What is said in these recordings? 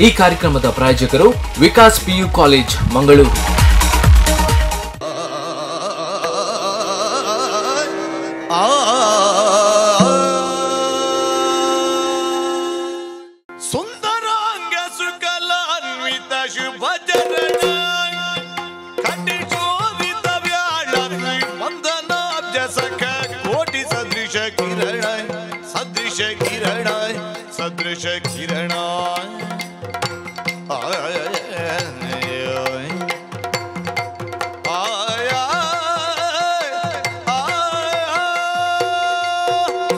ಈ ಕಾರ್ಯಕ್ರಮದ ಪ್ರಾಯೋಜಕರು ವಿಕಾಸ್ ಪಿಯು ಕಾಲೇಜ್ ಮಂಗಳೂರು ಸುಂದರಾಂಗ ಸುಕಲಾನ್ವಿತ ಶುಭ ಚರಣ ಕಟಿ ಶೋಭಿತ ವ್ಯಾಳ ವಂದನಾಬ್ಜ ಸಖ ಕೋಟಿ ಸದೃಶ ಕಿರಣ ಸದೃಶ ಕಿರಣ ಸದೃಶ ಕಿರಣ ಆಯ್ ಆಯ್ ಆಯ್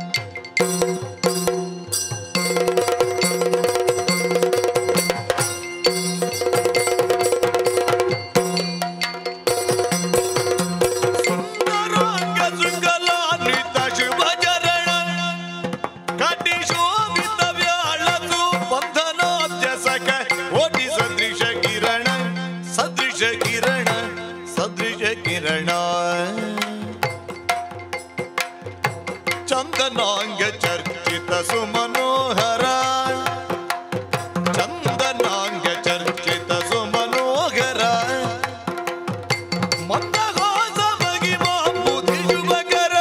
ಸುಂದರಾಂಗ ಶೃಂಗಲಾನ್ವಿತ ಶುಭ ಚರಣ ಕಟಿ ಶೋಭಿತ ವ್ಯಾಳಸು ಬಂಧನೋದ್ಯ ಸಖ ಕೋಟಿ ಸದೃಶ ಕಿರಣ ಸದೃಶ ಕಿರಣ ಸದೃಶ ಕಿರಣ ಚಂದನಾಂಗ ಚರ್ಚಿತ ಸುಮನೋಹರ ಚಂದನಾಂಗ ಚರ್ಚಿತ ಸುಮನೋಹರ ಮಂದಹಾಸ ಮಗಿಮಾ ಬುಧಿ ಶುಭಕರ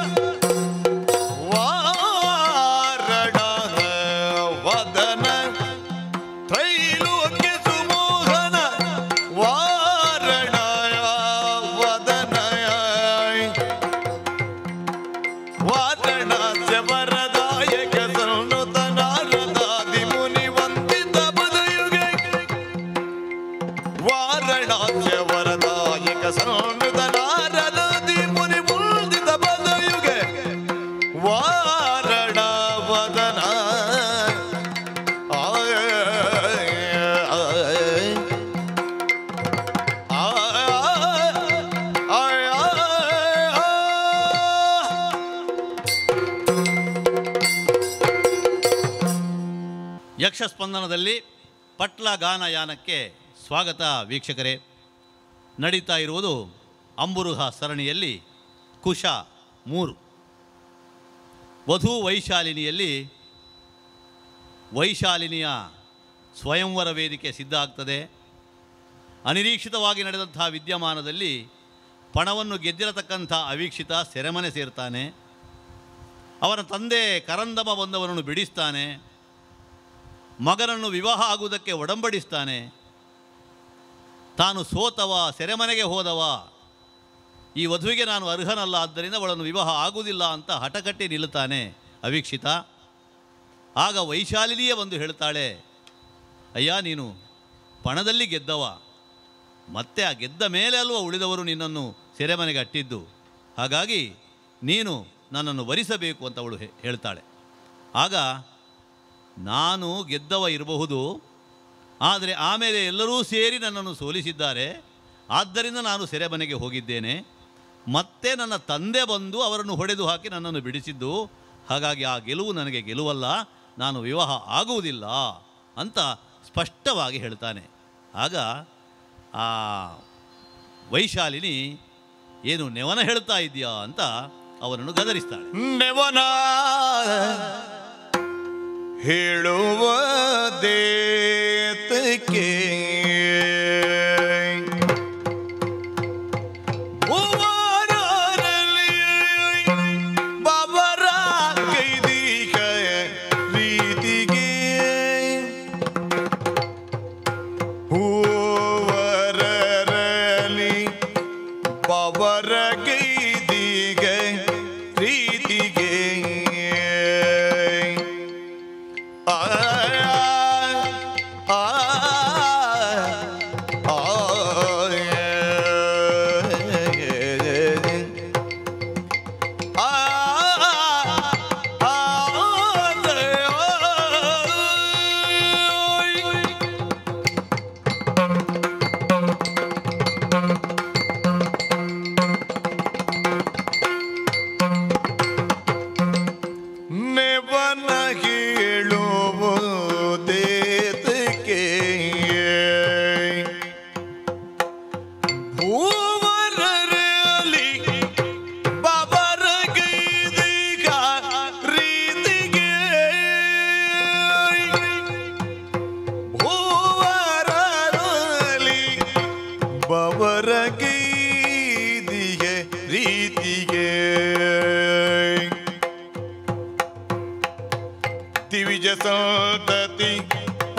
ವಾರಣ ವದನ ತ್ರೈಲೋಕ್ಯ ಸುಮೋಹನ ವಾರಣ ವದನ ವಾರಣಾಸ್ಯ ವರದಾಯಕ ಸನ್ನುತ ನಾರದಾದಿ ಮುನಿ ವಂದಿತ ಪದಯುಗೆ ವಾರಣಾಸ್ಯ ವರದಾಯಕ ಸನ್ನುತ ನಾರದಾದಿ ಮುನಿ ವಂದಿತ ಪದಯುಗೆ ವಾರಣ ವದನ ಆಯ ಯಕ್ಷಸ್ಪಂದನದಲ್ಲಿ ಪಟ್ಲ ಗಾನಯಾನಕ್ಕೆ ಸ್ವಾಗತ ವೀಕ್ಷಕರೇ ನಡೀತಾ ಇರುವುದು ಅಂಬುರುಹ ಸರಣಿಯಲ್ಲಿ ಕುಶ ಮೂರು ವಧು ವೈಶಾಲಿನಿಯಲ್ಲಿ ವೈಶಾಲಿನಿಯ ಸ್ವಯಂವರ ವೇದಿಕೆ ಸಿದ್ಧ ಆಗ್ತದೆ ಅನಿರೀಕ್ಷಿತವಾಗಿ ನಡೆದಂಥ ವಿದ್ಯಮಾನದಲ್ಲಿ ಪಣವನ್ನು ಗೆದ್ದಿರತಕ್ಕಂಥ ಅವೀಕ್ಷಿತ ಸೆರೆಮನೆ ಸೇರ್ತಾನೆ ಅವನ ತಂದೆ ಕರಂದಮ ಬಂದವನನ್ನು ಬಿಡಿಸ್ತಾನೆ ಮಗನನ್ನು ವಿವಾಹ ಆಗುವುದಕ್ಕೆ ಒಡಂಬಡಿಸ್ತಾನೆ ತಾನು ಸೋತವ ಸೆರೆಮನೆಗೆ ಹೋದವ ಈ ವಧುವಿಗೆ ನಾನು ಅರ್ಹನಲ್ಲ ಆದ್ದರಿಂದ ಅವಳನ್ನು ವಿವಾಹ ಆಗುವುದಿಲ್ಲ ಅಂತ ಹಠಕಟ್ಟಿ ನಿಲ್ಲುತ್ತಾನೆ ಅವೀಕ್ಷಿತ ಆಗ ವೈಶಾಲಿನಿಯೇ ಬಂದು ಹೇಳ್ತಾಳೆ ಅಯ್ಯ ನೀನು ಪಣದಲ್ಲಿ ಗೆದ್ದವ ಮತ್ತೆ ಆ ಗೆದ್ದ ಮೇಲೆ ಅಲ್ವ ಉಳಿದವರು ನಿನ್ನನ್ನು ಸೆರೆಮನೆಗೆ ಅಟ್ಟಿದ್ದು ಹಾಗಾಗಿ ನೀನು ನನ್ನನ್ನು ವರಿಸಬೇಕು ಅಂತ ಅವಳು ಹೇ- ಹೇಳ್ತಾಳೆ ಆಗ ನಾನು ಗೆದ್ದವ ಇರಬಹುದು ಆದರೆ ಆಮೇಲೆ ಎಲ್ಲರೂ ಸೇರಿ ನನ್ನನ್ನು ಸೋಲಿಸಿದ್ದಾರೆ ಆದ್ದರಿಂದ ನಾನು ಸೆರೆಮನೆಗೆ ಹೋಗಿದ್ದೇನೆ ಮತ್ತೆ ನನ್ನ ತಂದೆ ಬಂದು ಅವರನ್ನು ಹೊಡೆದು ಹಾಕಿ ನನ್ನನ್ನು ಬಿಡಿಸಿದ್ದು ಹಾಗಾಗಿ ಆ ಗೆಲುವು ನನಗೆ ಗೆಲುವಲ್ಲ ನಾನು ವಿವಾಹ ಆಗುವುದಿಲ್ಲ ಅಂತ ಸ್ಪಷ್ಟವಾಗಿ ಹೇಳ್ತಾನೆ ಆಗ ಆ ವೈಶಾಲಿನಿ ಏನು ನೆವನ ಹೇಳ್ತಾ ಇದೆಯಾ ಅಂತ ಅವನನ್ನು ಗದರಿಸ್ತಾಳೆ ನೆವನ ಹೇಳುವ ದೇತಕ್ಕೆ ಭುವನದಲ್ಲಿ ಬಬರ ಕೈದಿಗ ರೀತಿಗೆ ಹೂವರರಲಿ ಬವರ ಗೈದಿಗ ಪ್ರೀತಿಗೆ ಆ ಆ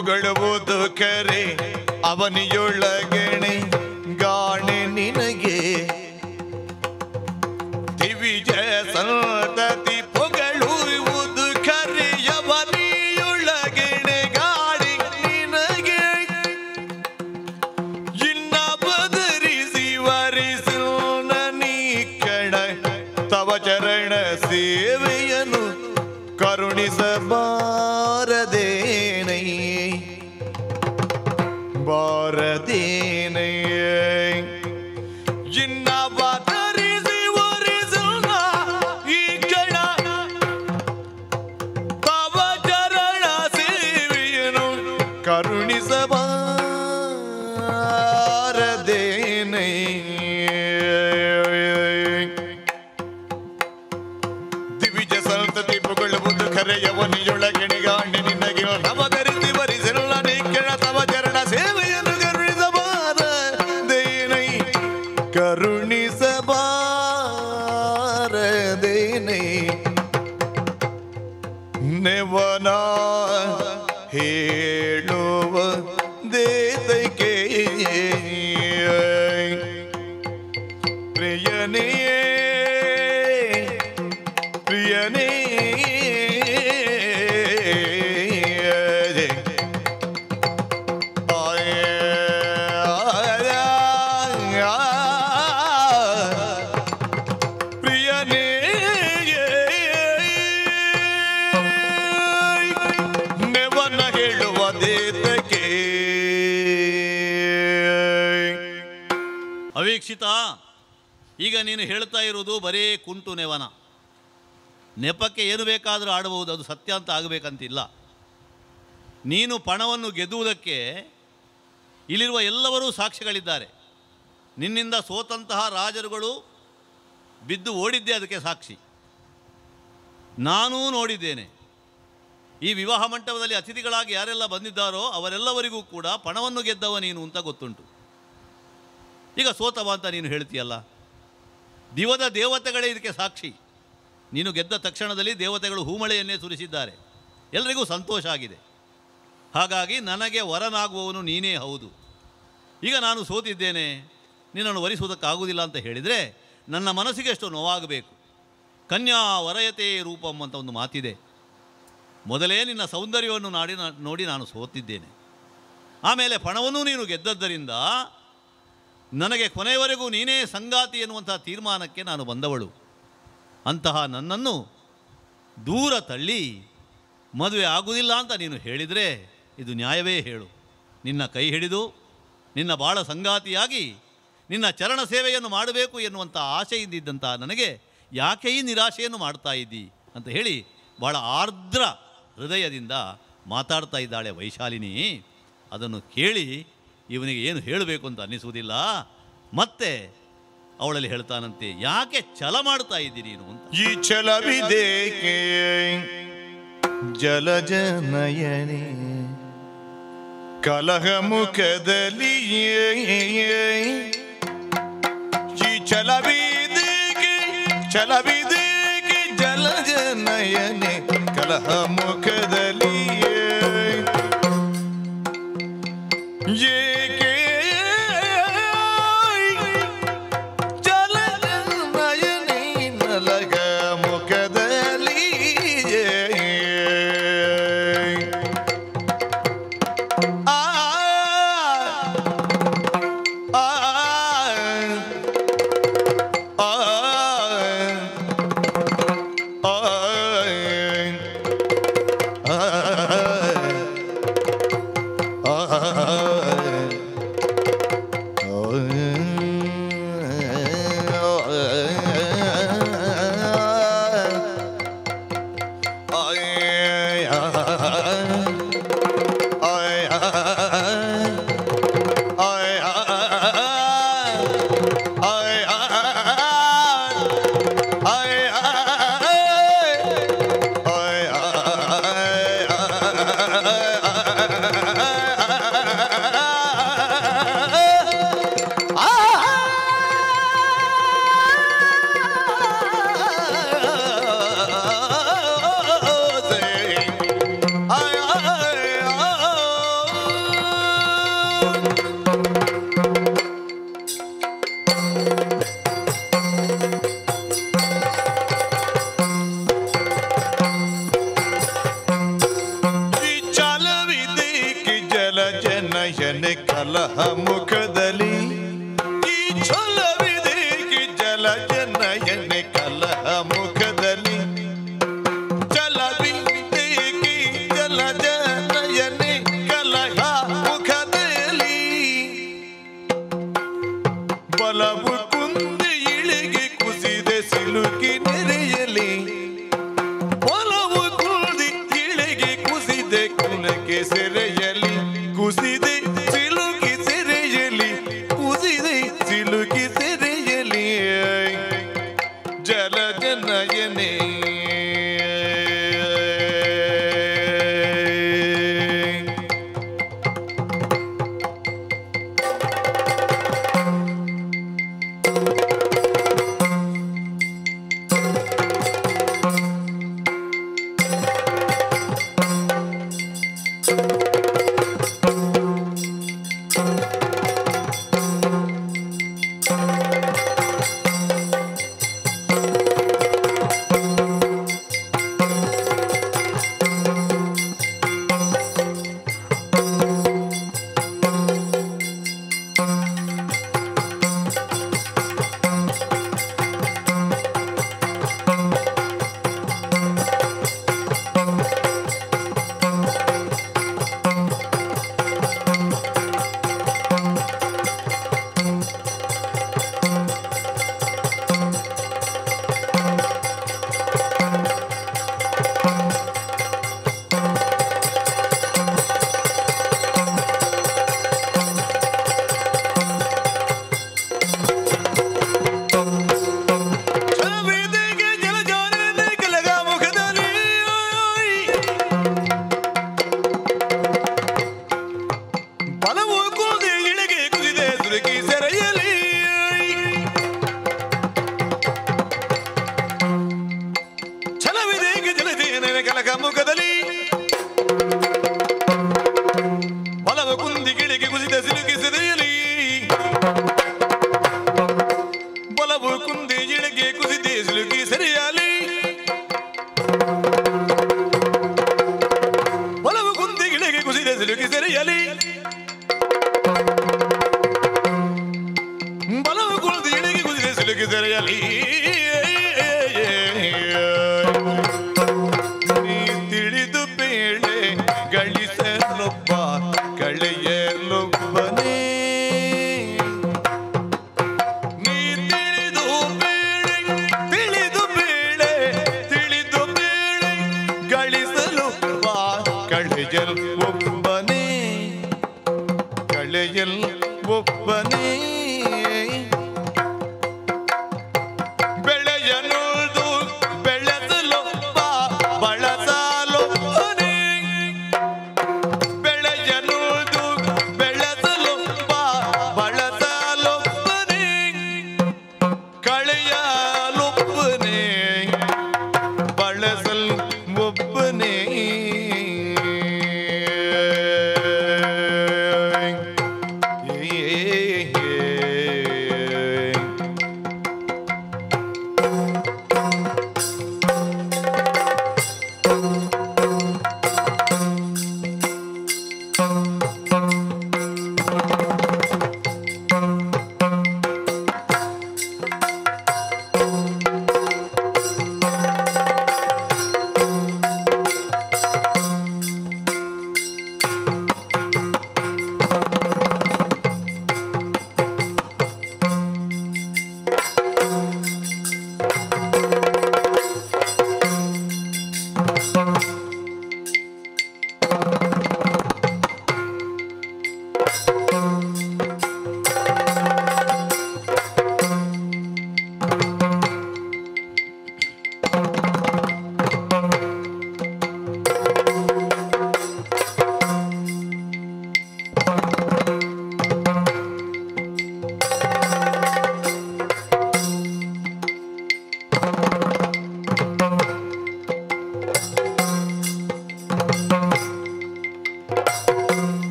ಪೊಗಳುವುದು ಕರೆ ಅವನಿಯೊಳಗಣೆ ಗಾಣೆ ನಿನಗೆ ದಿವಿಜ ಸಂತತಿ ಪೊಗಳುವುದು ಕರೆಯವನಿಯೊಳಗಣೆ ಗಾಡಿ ನಿನಗೆ ಇನ್ನ ಬದರಿಸಿ ವರಿಸೋಣ ನೀ ಕಣ ತವ ಚರಣ ಸೇವೆಯನ್ನು ಕರುಣಿಸಬಾರದೇನೈ ಬಾರದೇನೈ ಇನ್ನ ಬದರಿಸಿ ವರಿಸೋಣ ಈ ಕಣ ತವ ಚರಣ ಸೇವೆಯನ್ನು ಕರುಣಿಸಬಾರದೇನೈ ದಿವಿಜ ಸಂತತಿ ಪುಗಳುವುದು ಕರೆಯವನಿಯೊಳಗೆಣಿಗಾಣೆ ನಿನಗೆ ನವಧರಿಸಿ ಬರಿಸಲ್ಲ ನಿಕ್ಕಣ ತವ ಚರಣ ಸೇವೆಯನ್ನು ಕರುಣಿಸಬಾರದೇನೈ ಕರುಣಿಸಬಾರದೇನೈ ನೆವನ ಹೇಳುವ ದೇತಕ್ಕೆ ಪ್ರಿಯನೇ ಪ್ರಿಯನೇ ಪ್ರಿಯನೇ ನೆವನ ಹೇಳುವ ದೇತಕ್ಕೆ ಅವೀಕ್ಷಿತ ಈಗ ನೀನು ಹೇಳ್ತಾ ಇರುವುದು ಬರೇ ಕುಂಟು ನೆವನ ನೆಪಕ್ಕೆ ಏನು ಬೇಕಾದರೂ ಆಡಬಹುದು ಅದು ಸತ್ಯ ಅಂತ ಆಗಬೇಕಂತಿಲ್ಲ ನೀನು ಪಣವನ್ನು ಗೆದ್ದುವುದಕ್ಕೆ ಇಲ್ಲಿರುವ ಎಲ್ಲರೂ ಸಾಕ್ಷಿಗಳಿದ್ದಾರೆ ನಿನ್ನಿಂದ ಸೋತಂತಹ ರಾಜರುಗಳು ಬಿದ್ದು ಓಡಿದ್ದೇ ಅದಕ್ಕೆ ಸಾಕ್ಷಿ ನಾನೂ ನೋಡಿದ್ದೇನೆ ಈ ವಿವಾಹ ಮಂಟಪದಲ್ಲಿ ಅತಿಥಿಗಳಾಗಿ ಯಾರೆಲ್ಲ ಬಂದಿದ್ದಾರೋ ಅವರೆಲ್ಲವರಿಗೂ ಕೂಡ ಪಣವನ್ನು ಗೆದ್ದವ ನೀನು ಅಂತ ಗೊತ್ತುಂಟು ಈಗ ಸೋತವ ಅಂತ ನೀನು ಹೇಳ್ತೀಯಲ್ಲ ದಿವದ ದೇವತೆಗಳೇ ಇದಕ್ಕೆ ಸಾಕ್ಷಿ ನೀನು ಗೆದ್ದ ತಕ್ಷಣದಲ್ಲಿ ದೇವತೆಗಳು ಹೂಮಳೆಯನ್ನೇ ಸುರಿಸಿದ್ದಾರೆ ಎಲ್ರಿಗೂ ಸಂತೋಷ ಆಗಿದೆ ಹಾಗಾಗಿ ನನಗೆ ವರನಾಗುವವನು ನೀನೇ ಹೌದು ಈಗ ನಾನು ಸೋತಿದ್ದೇನೆ ನಿನ್ನನ್ನು ವರಿಸುವುದಕ್ಕಾಗುವುದಿಲ್ಲ ಅಂತ ಹೇಳಿದರೆ ನನ್ನ ಮನಸ್ಸಿಗೆ ಎಷ್ಟು ನೋವಾಗಬೇಕು ಕನ್ಯಾ ವರಯತೆ ರೂಪಂ ಅಂತ ಒಂದು ಮಾತಿದೆ ಮೊದಲೇ ನಿನ್ನ ಸೌಂದರ್ಯವನ್ನು ನಾಡಿ ನಾ- ನೋಡಿ ನಾನು ಸೋತಿದ್ದೇನೆ ಆಮೇಲೆ ಪಣವನ್ನೂ ನೀನು ಗೆದ್ದದ್ದರಿಂದ ನನಗೆ ಕೊನೆಯವರೆಗೂ ನೀನೇ ಸಂಗಾತಿ ಎನ್ನುವಂತಹ ತೀರ್ಮಾನಕ್ಕೆ ನಾನು ಬಂದವಳು ಅಂತಹ ನನ್ನನ್ನು ದೂರ ತಳ್ಳಿ ಮದುವೆ ಆಗುವುದಿಲ್ಲ ಅಂತ ನೀನು ಹೇಳಿದರೆ ಇದು ನ್ಯಾಯವೇ ಹೇಳು ನಿನ್ನ ಕೈ ಹಿಡಿದು ನಿನ್ನ ಬಾಳ ಸಂಗಾತಿಯಾಗಿ ನಿನ್ನ ಚರಣ ಸೇವೆಯನ್ನು ಮಾಡಬೇಕು ಎನ್ನುವಂಥ ಆಸೆಯಿಂದಿದ್ದಂಥ ನನಗೆ ಯಾಕೆ ಈ ನಿರಾಶೆಯನ್ನು ಮಾಡ್ತಾ ಇದ್ದಿ ಅಂತ ಹೇಳಿ ಭಾಳ ಆರ್ದ್ರ ಹೃದಯದಿಂದ ಮಾತಾಡ್ತಾ ಇದ್ದಾಳೆ ವೈಶಾಲಿನಿ ಅದನ್ನು ಕೇಳಿ ಇವನಿಗೆ ಏನು ಹೇಳಬೇಕು ಅಂತ ಅನ್ನಿಸುವುದಿಲ್ಲ ಮತ್ತೆ ಅವಳಲ್ಲಿ ಹೇಳ್ತಾನಂತೆ ಯಾಕೆ ಛಲ ಮಾಡ್ತಾ ಇದ್ದಿ ನೀನು ಅಂತ ಈ ಛಲವಿದೇಕೆ ಜಲಜ ನಯನೆ ಕಲಹ ಮುಖದಲ್ಲಿ ಈ ಛಲವಿದೇಕೆ ಛಲವಿದೇಕೆ ಜಲಜ ನಯನೆ ಕಲಹ ಮುಖದಲ್ಲಿ ಏಕೆ ಜಲನಯನೇ ನಲಗ ಮುಖದಲ್ಲಿ ಆ ಆ ಆ ಆ ಆ ನಯನೆ ಕಲಹ ಮುಖದಲ್ಲಿ ಈ ಛಲವಿದೆ ಜಲಜ ನಯನೆ ಕಲಹ ಮುಖದಲ್ಲಿ ಜಲವಿದೆ ಜಲಜ ನಯನೆ ಕಲಹ ಮುಖದಲ್ಲಿ ಬಲವು ಕುಂದಿ ಇಳಿಗೆ ಕುಸಿದೆ ಸಿಲುಕಿ ನೆರೆಯಲಿ ಒಲವು ಕುಲ್ದಿ ಇಳಿಗೆ ಕುಸಿದೆ ಕುಲಕ್ಕೆ ಸೆರೆಯಲಿ ಕುಸಿದೆ ಸಿಲುಕಿ ಸೆರೆಯಲಿ ಕುಸಿದೆ ಸಿಲುಕಿ ಸೆರೆಯಲಿ ಜಲಜ ನಯನೇ ಛಲವಿದೆಗೆ ಜಲಜಾನನೆ ಕಲಗ ಮುಖದಲ್ಲಿ ಬಲವು ಕುಲ್ದಿ ಇಳಿಗೆ ಕುಸಿದೆ ದುರುಕಿ ಸೆರೆಯಲಿ ಛಲವಿದೆಗೆ ಜಲಜಾನನೆ ಕಲಗ ಮುಖದಲ್ಲಿ ಬಲವು ಕುಂದಿ ಗಿಳಿಗೆ ಕುಸಿದೆ ಸಿಲುಕಿ ಸೆರೆಯಲಿ ಬಲವು ಕುಂದಿ ಇಳಿಗೆ ಕುಸಿದೆ ಸಿಲುಕಿ ಸರಿಯಾಲಿ ಬಲವು ಕುಂದಿ ಇಳಿಗೆ ಕುಸಿದೆ ಸಿಲುಕಿ ಸರಿಯಾಲಿ ಬಲವು ಕುಂದಿ ಇಳಿಗೆ ಕುಸಿದೆ ಸಿಲುಕಿ ಸರಿಯಾಲಿ ನೀ ತಿಳಿದು ಬೇಳೆ ಗಳಿಸಲೊಬ್ಬ ಕಳೆಯಲೊಬ್ಬನೇ ನೀ ತಿಳಿದು ಬೇಳೆ ತಿಳಿದು ಬೇಳೆ ತಿಳಿದು ಬೇಳೆ ಗಳಿಸಲು ಬಾ ಕಳೆಯಲ್ ಒಬ್ಬನೇ ಕಳೆಯಲ್ ಒಬ್ಬನೇ ಬೆಳೆಯನುಳ್ದು ಬೆಳೆಸಲೊಬ್ಬ ಬಳಸಲೊಬ್ಬನೇ ಬೆಳೆಯನುಳ್ದು ಬೆಳೆಸಲೊಬ್ಬ ಬಳಸಲೊಬ್ಬನೇ ಕಳೆಯಲೊಬ್ಬನೇ ಬಳಸಲ್ ಒಬ್ಬನೇ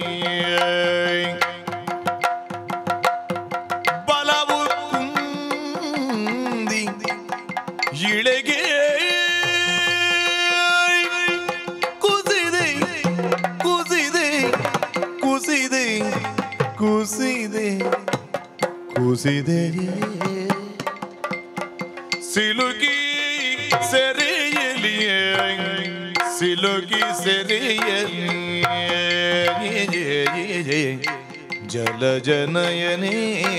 ಬಲವು ಕುಂದಿ ಇಳೆಗೆ ಕುಸಿದೆ ಕುಸಿದೆ ಕುಸಿದೆ ಕುಸಿದೆ ಕುಸಿದೆ ಸಿಲುಕಿ ಸೆರೆಯಲಿಯೇ ಸಿಲುಕಿ ಸೆರೆಯಲಿಯೇ ಜಲ ಜನಯನೇ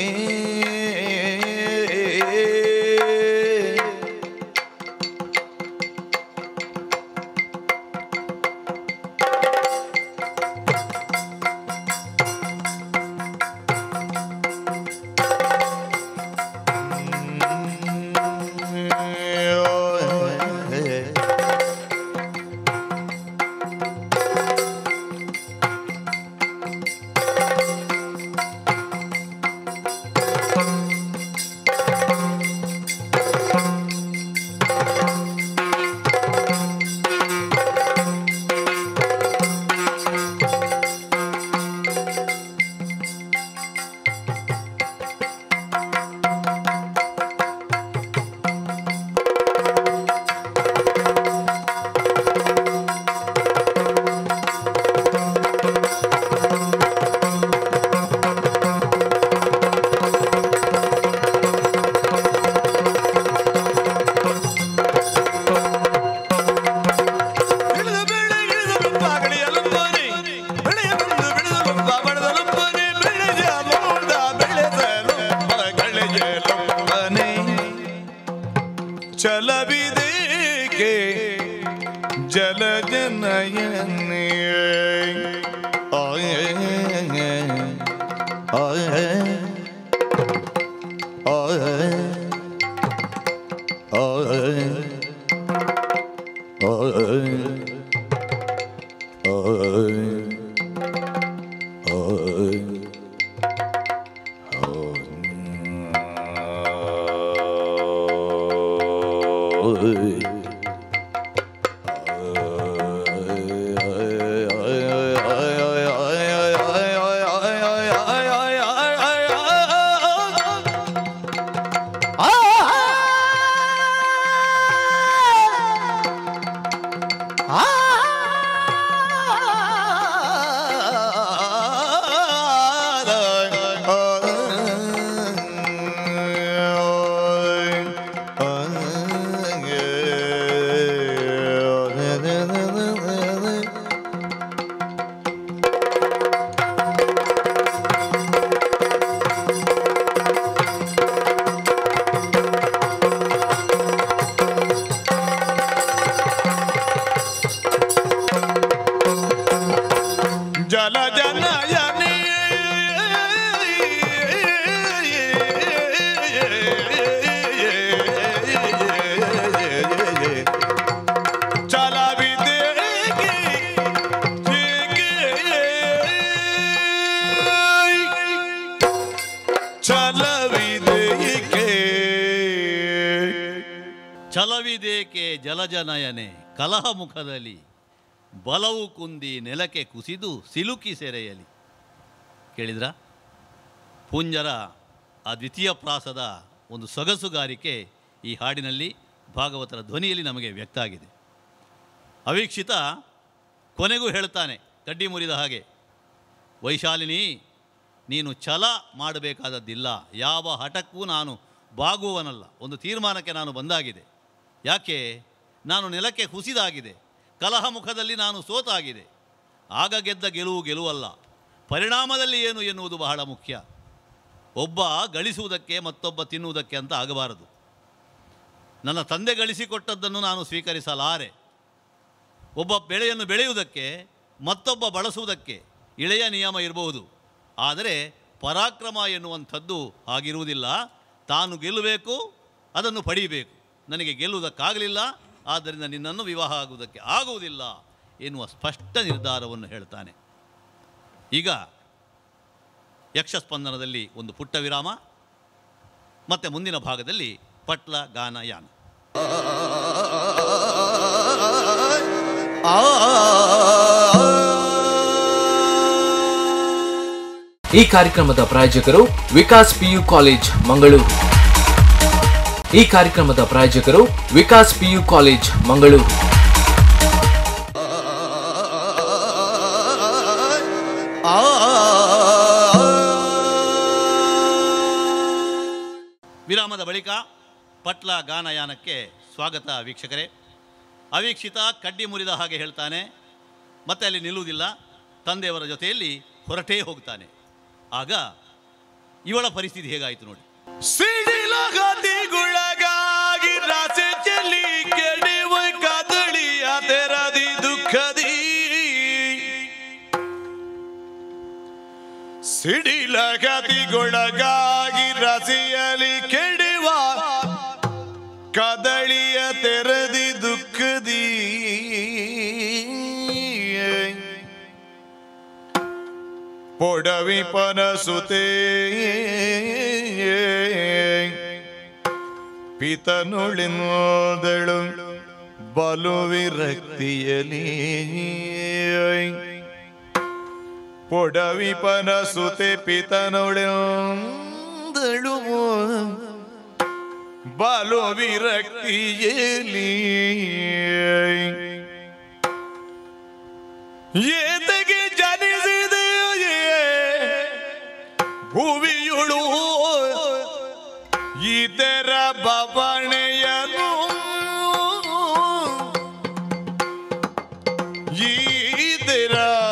ಬೆಳೆದ ಬೆಳೆ ಇಳಿದ ಬೆಪ್ಪ ಕಡಿಯಲುಂಬನೆ. ಬೆಳೆಯ ಬಂದು ಬೆಳೆದ ಬೆಪ್ಪ ಬಡದಲುಂಬನೆ. ಬೆಳೆಯ ನೋಡ ಬೆಳೆದಲುಂಬ ಕಳೆಯಲುಂಬನೆ. ಛಲವಿದೇಕೆ ಜಲಜನಯನೇ ಆಯೇ ಆಯೇ ಆಯೇ ಆಯೇ ಜಲ ಜನಯನೇ ಚಲವಿದೇಗೆ ಚಲವಿದೇಗೆ ಛಲವಿದೇಕೆ ಜಲಜನಯನೆ ಕಲಹ ಮುಖದಲ್ಲಿ ಬಲವು ಕುಂದಿ ನೆಲಕ್ಕೆ ಕುಸಿದು ಸಿಲುಕಿ ಸೆರೆಯಲಿ ಕೇಳಿದ್ರ ಪುಂಜರ ಆ ದ್ವಿತೀಯ ಪ್ರಾಸದ ಒಂದು ಸೊಗಸುಗಾರಿಕೆ ಈ ಹಾಡಿನಲ್ಲಿ ಭಾಗವತರ ಧ್ವನಿಯಲ್ಲಿ ನಮಗೆ ವ್ಯಕ್ತ ಆಗಿದೆ ಅವೀಕ್ಷಿತ ಕೊನೆಗೂ ಹೇಳ್ತಾನೆ ಕಡ್ಡಿ ಮುರಿದ ಹಾಗೆ ವೈಶಾಲಿನಿ ನೀನು ಛಲ ಮಾಡಬೇಕಾದದ್ದಿಲ್ಲ ಯಾವ ಹಠಕ್ಕೂ ನಾನು ಬಾಗುವವನಲ್ಲ ಒಂದು ತೀರ್ಮಾನಕ್ಕೆ ನಾನು ಬಂದಾಗಿದೆ ಯಾಕೆ ನಾನು ನೆಲಕ್ಕೆ ಕುಸಿದಾಗಿದೆ ಕಲಹ ಮುಖದಲ್ಲಿ ನಾನು ಸೋತಾಗಿದೆ ಆಗ ಗೆದ್ದ ಗೆಲುವು ಗೆಲುವಲ್ಲ ಪರಿಣಾಮದಲ್ಲಿ ಏನು ಎನ್ನುವುದು ಬಹಳ ಮುಖ್ಯ ಒಬ್ಬ ಗಳಿಸುವುದಕ್ಕೆ ಮತ್ತೊಬ್ಬ ತಿನ್ನುವುದಕ್ಕೆ ಅಂತ ಆಗಬಾರದು ನನ್ನ ತಂದೆ ಗಳಿಸಿಕೊಟ್ಟದ್ದನ್ನು ನಾನು ಸ್ವೀಕರಿಸಲಾರೆ ಒಬ್ಬ ಬೆಳೆಯನ್ನು ಬೆಳೆಯುವುದಕ್ಕೆ ಮತ್ತೊಬ್ಬ ಬಳಸುವುದಕ್ಕೆ ಇಳೆಯ ನಿಯಮ ಇರಬಹುದು ಆದರೆ ಪರಾಕ್ರಮ ಎನ್ನುವಂಥದ್ದು ಹಾಗಿರುವುದಿಲ್ಲ ತಾನು ಗೆಲ್ಲಬೇಕು ಅದನ್ನು ಪಡೀಬೇಕು ನನಗೆ ಗೆಲ್ಲುವುದಕ್ಕಾಗಲಿಲ್ಲ ಆದ್ದರಿಂದ ನಿನ್ನನ್ನು ವಿವಾಹ ಆಗುವುದಕ್ಕೆ ಆಗುವುದಿಲ್ಲ ಎನ್ನುವ ಸ್ಪಷ್ಟ ನಿರ್ಧಾರವನ್ನು ಹೇಳ್ತಾನೆ ಈಗ ಯಕ್ಷಸ್ಪಂದನದಲ್ಲಿ ಒಂದು ಪುಟ್ಟ ವಿರಾಮ ಮತ್ತು ಮುಂದಿನ ಭಾಗದಲ್ಲಿ ಪಟ್ಲ ಗಾನ ಯಾನ ಆ ಈ ಕಾರ್ಯಕ್ರಮದ ಪ್ರಾಯೋಜಕರು ವಿಕಾಸ್ ಪಿಯು ಕಾಲೇಜ್ ಮಂಗಳೂರು ಈ ಕಾರ್ಯಕ್ರಮದ ಪ್ರಾಯೋಜಕರು ವಿಕಾಸ್ ಪಿಯು ಕಾಲೇಜ್ ಮಂಗಳೂರು ವಿರಾಮದ ಬಳಿಕ ಪಟ್ಲ ಗಾನಯಾನಕ್ಕೆ ಸ್ವಾಗತ ವೀಕ್ಷಕರೇ ಅವೀಕ್ಷಿತ ಕಡ್ಡಿ ಮುರಿದ ಹಾಗೆ ಹೇಳ್ತಾನೆ ಮತ್ತೆ ಅಲ್ಲಿ ನಿಲ್ಲುವುದಿಲ್ಲ ತಂದೆಯವರ ಜೊತೆಯಲ್ಲಿ ಹೊರಟೇ ಹೋಗ್ತಾನೆ ಆಗ ಇವಳ ಪರಿಸ್ಥಿತಿ ಹೇಗಾಯಿತು ನೋಡಿ ಸಿಡಿಲಗತಿಗುಳಗಾಗಿ ರಾಸೆ ಚೆಲ್ಲಿ ಕೆಡಿವ ಕದಳಿಯ ತೆರದಿ ದುಃಖದಿ ಸಿಡಿಲಗತಿಗೊಳಗಾಗಿ ರಸಿಯಲಿ ಕೆಡುವ ಕದಳಿಯ ತೆರದಿ ದುಃಖದಿ ಪೊಡವಿ ಪನಸುತೆ ಪಿತನುಳಿನೋದಳು ಬಲು ವಿರಕ್ತಿಯಲಿ ಪೊಡವಿ ಪನಸುತೆ ಪಿತನುಳಿನೋದಳು ಬಲು ವಿರಕ್ತಿಯಲಿ ಏತಗೆ ಜನಿಸಿದೆಯೇ ಭುವಿಯುಳು ಇದರ ಬವಣೆಯನು ಇದರ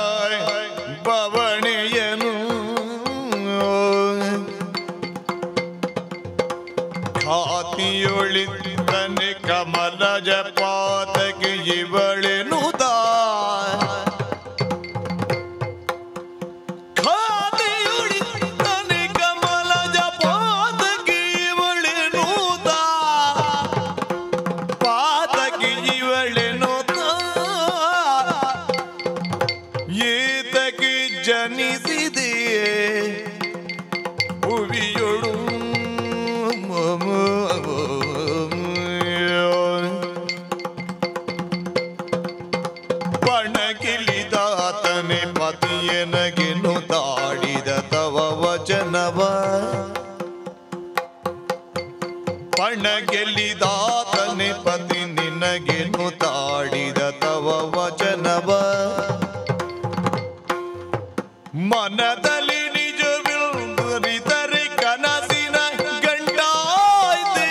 ಬವಣೆಯನು ಖಾತಿಯೊಳಿತನೆ ಕಮಲ ಜಪಾತಗೆ ಇವಳೆನುದಾ ಖಾತೆಯುಳಿತನೆ ಕಮಲ ಜಪಾತಗೆ ಇವಳೆನುದ ಪಾತಗೆ ಇವಳೆನುದ ಏತಕ್ಕೆ ಜನಿಸಿದೆಯೇ ಭುವಿಯೊಳು ಪಣಗಿಲಿದಾತನೆ ಪತಿಯನಗೆನು ತಾಡಿದ ತವ ವಚನವ ಪಣಗೆಲ್ಲಿದಾತನೆ ಪತಿ ನಿನಗೆನು ತಾಡಿದ ತವ ವಚನವ ಮನದಲ್ಲಿ ನಿಜವಿಲ್ಲರಿದರೆ ಕನಸಿನ ಗಂಡಾಯ್ತೆ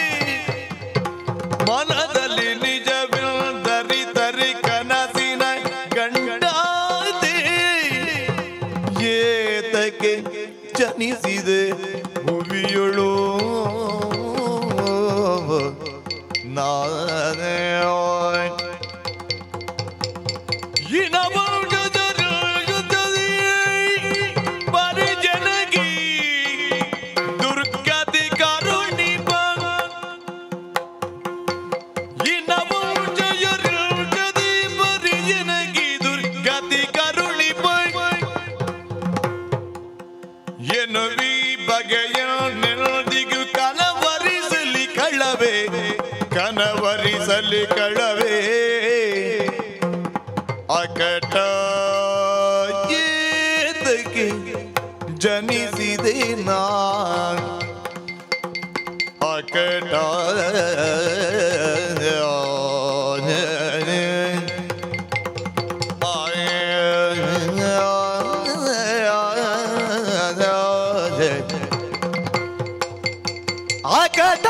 ಮನದಲ್ಲಿ ನಿಜವಿಲ್ಲರಿದರೆ ಕನಸಿನ ಗಂಡಾಯ್ತೆ ಏತಕ್ಕೆ ಜನಿಸಿದೆ ಭುವಿಯೊಳು ನಾನೇ ಪರಿಜನಗಿ ದುರ್ಗತಿ ಕರುಣಿ ಜಯದಿ ಪರಿಜನಗಿ ದುರ್ಗತಿ ಕರುಣಿ ಎನ್ನುವಿ ಬಗೆಯ ನೆನದಿಗು ಕನವರಿಸಲಿ ಕಳ್ಳವೇ ಕನವರಿಸಲಿ ಕಳ್ಳವೇ ಅಕಟ ಏತಕ್ಕೆ ಜನಿಸಿದೆ ನಾ ಅಕಟ ಅಕಟ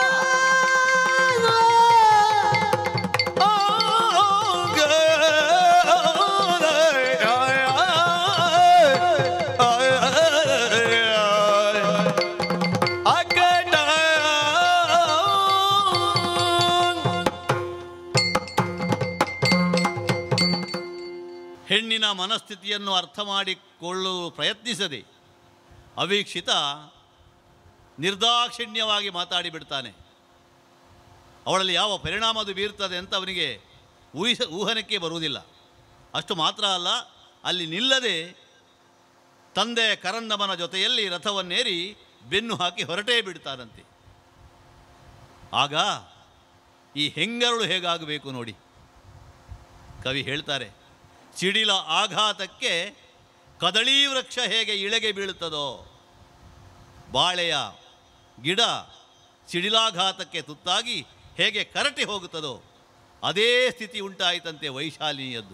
ಹೆಣ್ಣಿನ ಮನಸ್ಥಿತಿಯನ್ನು ಅರ್ಥ ಮಾಡಿಕೊಳ್ಳಲು ಪ್ರಯತ್ನಿಸದೆ ಅವೀಕ್ಷಿತ ನಿರ್ದಾಕ್ಷಿಣ್ಯವಾಗಿ ಮಾತಾಡಿಬಿಡ್ತಾನೆ ಅವಳಲ್ಲಿ ಯಾವ ಪರಿಣಾಮ ಅದು ಬೀರ್ತದೆ ಅಂತ ಅವನಿಗೆ ಊಹಿಸ ಊಹನಕ್ಕೆ ಬರುವುದಿಲ್ಲ ಅಷ್ಟು ಮಾತ್ರ ಅಲ್ಲ ಅಲ್ಲಿ ನಿಲ್ಲದೆ ತಂದೆ ಕರಂದಮನ ಜೊತೆಯಲ್ಲಿ ರಥವನ್ನೇರಿ ಬೆನ್ನು ಹಾಕಿ ಹೊರಟೇ ಬಿಡ್ತಾನಂತೆ ಆಗ ಈ ಹೆಂಗರಳು ಹೇಗಾಗಬೇಕು ನೋಡಿ ಕವಿ ಹೇಳ್ತಾರೆ ಸಿಡಿಲ ಆಘಾತಕ್ಕೆ ಕದಳಿ ವೃಕ್ಷ ಹೇಗೆ ಇಳೆಗೆ ಬೀಳುತ್ತದೋ ಬಾಳೆಯ ಗಿಡ ಸಿಡಿಲಾಘಾತಕ್ಕೆ ತುತ್ತಾಗಿ ಹೇಗೆ ಕರಟಿ ಹೋಗುತ್ತದೋ ಅದೇ ಸ್ಥಿತಿ ಉಂಟಾಯಿತಂತೆ ವೈಶಾಲಿನಿಯದ್ದು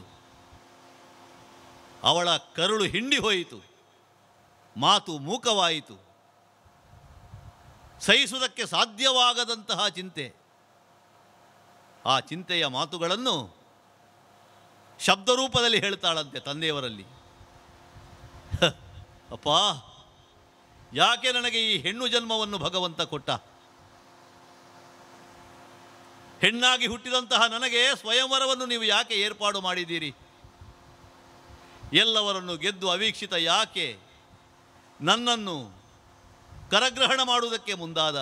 ಅವಳ ಕರುಳು ಹಿಂಡಿ ಹೋಯಿತು ಮಾತು ಮೂಕವಾಯಿತು ಸಹಿಸುವುದಕ್ಕೆ ಸಾಧ್ಯವಾಗದಂತಹ ಚಿಂತೆ ಆ ಚಿಂತೆಯ ಮಾತುಗಳನ್ನು ಶಬ್ದರೂಪದಲ್ಲಿ ಹೇಳ್ತಾಳಂತೆ ತಂದೆಯವರಲ್ಲಿ ಹ, ಅಪ್ಪ ಯಾಕೆ ನನಗೆ ಈ ಹೆಣ್ಣು ಜನ್ಮವನ್ನು ಭಗವಂತ ಕೊಟ್ಟ ಹೆಣ್ಣಾಗಿ ಹುಟ್ಟಿದಂತಹ ನನಗೆ ಸ್ವಯಂವರವನ್ನು ನೀವು ಯಾಕೆ ಏರ್ಪಾಡು ಮಾಡಿದ್ದೀರಿ ಎಲ್ಲವರನ್ನು ಗೆದ್ದು ಅವೀಕ್ಷಿತ ಯಾಕೆ ನನ್ನನ್ನು ಕರಗ್ರಹಣ ಮಾಡುವುದಕ್ಕೆ ಮುಂದಾದ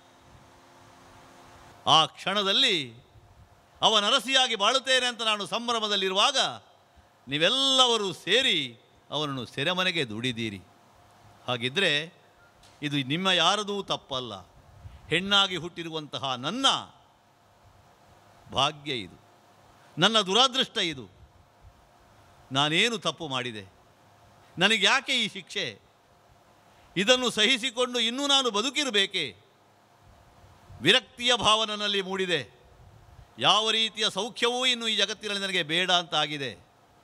ಆ ಕ್ಷಣದಲ್ಲಿ ಅವ ನರಸಿಯಾಗಿ ಬಾಳುತ್ತೇನೆ ಅಂತ ನಾನು ಸಂಭ್ರಮದಲ್ಲಿರುವಾಗ ನೀವೆಲ್ಲರೂ ಸೇರಿ ಅವನನ್ನು ಸೆರೆಮನೆಗೆ ದುಡಿದೀರಿ ಹಾಗಿದ್ದರೆ ಇದು ನಿಮ್ಮ ಯಾರದೂ ತಪ್ಪಲ್ಲ ಹೆಣ್ಣಾಗಿ ಹುಟ್ಟಿರುವಂತಹ ನನ್ನ ಭಾಗ್ಯ ಇದು ನನ್ನ ದುರಾದೃಷ್ಟ ಇದು ನಾನೇನು ತಪ್ಪು ಮಾಡಿದೆ ನನಗೆ ಯಾಕೆ ಈ ಶಿಕ್ಷೆ ಇದನ್ನು ಸಹಿಸಿಕೊಂಡು ಇನ್ನೂ ನಾನು ಬದುಕಿರಬೇಕೇ ವಿರಕ್ತಿಯ ಭಾವ ನನ್ನಲ್ಲಿ ಮೂಡಿದೆ ಯಾವ ರೀತಿಯ ಸೌಖ್ಯವೂ ಇನ್ನು ಈ ಜಗತ್ತಿನಲ್ಲಿ ನನಗೆ ಬೇಡ ಅಂತ ಆಗಿದೆ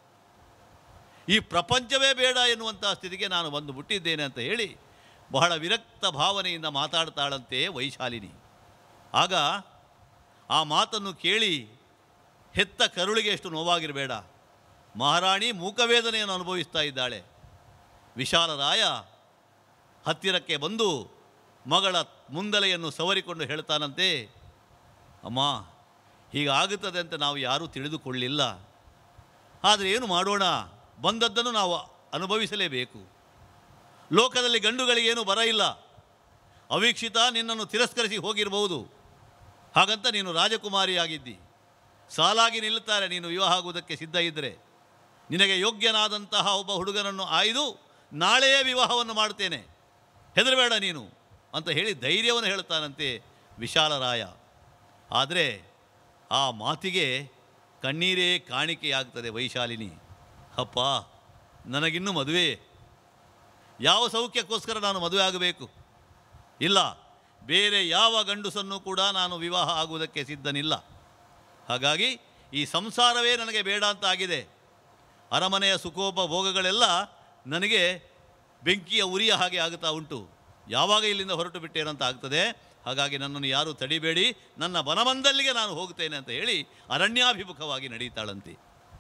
ಈ ಪ್ರಪಂಚವೇ ಬೇಡ ಎನ್ನುವಂತಹ ಸ್ಥಿತಿಗೆ ನಾನು ಬಂದು ಮುಟ್ಟಿದ್ದೇನೆ ಅಂತ ಹೇಳಿ ಬಹಳ ವಿರಕ್ತ ಭಾವನೆಯಿಂದ ಮಾತಾಡ್ತಾಳಂತೆ ವೈಶಾಲಿನಿ ಆಗ ಆ ಮಾತನ್ನು ಕೇಳಿ ಹೆತ್ತ ಕರುಳಿಗೆ ಎಷ್ಟು ನೋವಾಗಿರಬೇಡ ಮಹಾರಾಣಿ ಮೂಕವೇದನೆಯನ್ನು ಅನುಭವಿಸ್ತಾ ಇದ್ದಾಳೆ ವಿಶಾಲರಾಯ ಹತ್ತಿರಕ್ಕೆ ಬಂದು ಮಗಳ ಮುಂದಲೆಯನ್ನು ಸವರಿಕೊಂಡು ಹೇಳ್ತಾನಂತೆ ಅಮ್ಮ ಹೀಗಾಗುತ್ತದೆ ಅಂತ ನಾವು ಯಾರೂ ತಿಳಿದುಕೊಳ್ಳಿಲ್ಲ ಆದರೆ ಏನು ಮಾಡೋಣ ಬಂದದ್ದನ್ನು ನಾವು ಅನುಭವಿಸಲೇಬೇಕು ಲೋಕದಲ್ಲಿ ಗಂಡುಗಳಿಗೇನು ಬರ ಇಲ್ಲ ಅವೀಕ್ಷಿತ ನಿನ್ನನ್ನು ತಿರಸ್ಕರಿಸಿ ಹೋಗಿರಬಹುದು ಹಾಗಂತ ನೀನು ರಾಜಕುಮಾರಿಯಾಗಿದ್ದಿ ಸಾಲಾಗಿ ನಿಲ್ಲುತ್ತಾರೆ ನೀನು ವಿವಾಹ ಆಗುವುದಕ್ಕೆ ಸಿದ್ಧ ಇದ್ದರೆ ನಿನಗೆ ಯೋಗ್ಯನಾದಂತಹ ಒಬ್ಬ ಹುಡುಗನನ್ನು ಆಯ್ದು ನಾಳೆಯೇ ವಿವಾಹವನ್ನು ಮಾಡ್ತೇನೆ ಹೆದರಬೇಡ ನೀನು ಅಂತ ಹೇಳಿ ಧೈರ್ಯವನ್ನು ಹೇಳ್ತಾನಂತೆ ವಿಶಾಲರಾಯ ಆದರೆ ಆ ಮಾತಿಗೆ ಕಣ್ಣೀರೇ ಕಾಣಿಕೆಯಾಗ್ತದೆ ವೈಶಾಲಿನಿ ಅಪ್ಪ ನನಗಿನ್ನೂ ಮದುವೆ ಯಾವ ಸೌಖ್ಯಕ್ಕೋಸ್ಕರ ನಾನು ಮದುವೆ ಆಗಬೇಕು ಇಲ್ಲ ಬೇರೆ ಯಾವ ಗಂಡಸನ್ನು ಕೂಡ ನಾನು ವಿವಾಹ ಆಗುವುದಕ್ಕೆ ಸಿದ್ಧನಿಲ್ಲ ಹಾಗಾಗಿ ಈ ಸಂಸಾರವೇ ನನಗೆ ಬೇಡ ಅಂತ ಆಗಿದೆ ಅರಮನೆಯ ಸುಖೋಪಭೋಗಗಳೆಲ್ಲ ನನಗೆ ಬೆಂಕಿಯ ಉರಿಯ ಹಾಗೆ ಆಗುತ್ತಾ ಉಂಟು ಯಾವಾಗ ಇಲ್ಲಿಂದ ಹೊರಟು ಬಿಟ್ಟೇನಂತ ಆಗ್ತದೆ ಹಾಗಾಗಿ ನನ್ನನ್ನು ಯಾರೂ ತಡಿಬೇಡಿ ನನ್ನ ಬನಮಂದಲ್ಲಿಗೆ ನಾನು ಹೋಗ್ತೇನೆ ಅಂತ ಹೇಳಿ ಅರಣ್ಯಾಭಿಮುಖವಾಗಿ ನಡೀತಾಳಂತೆ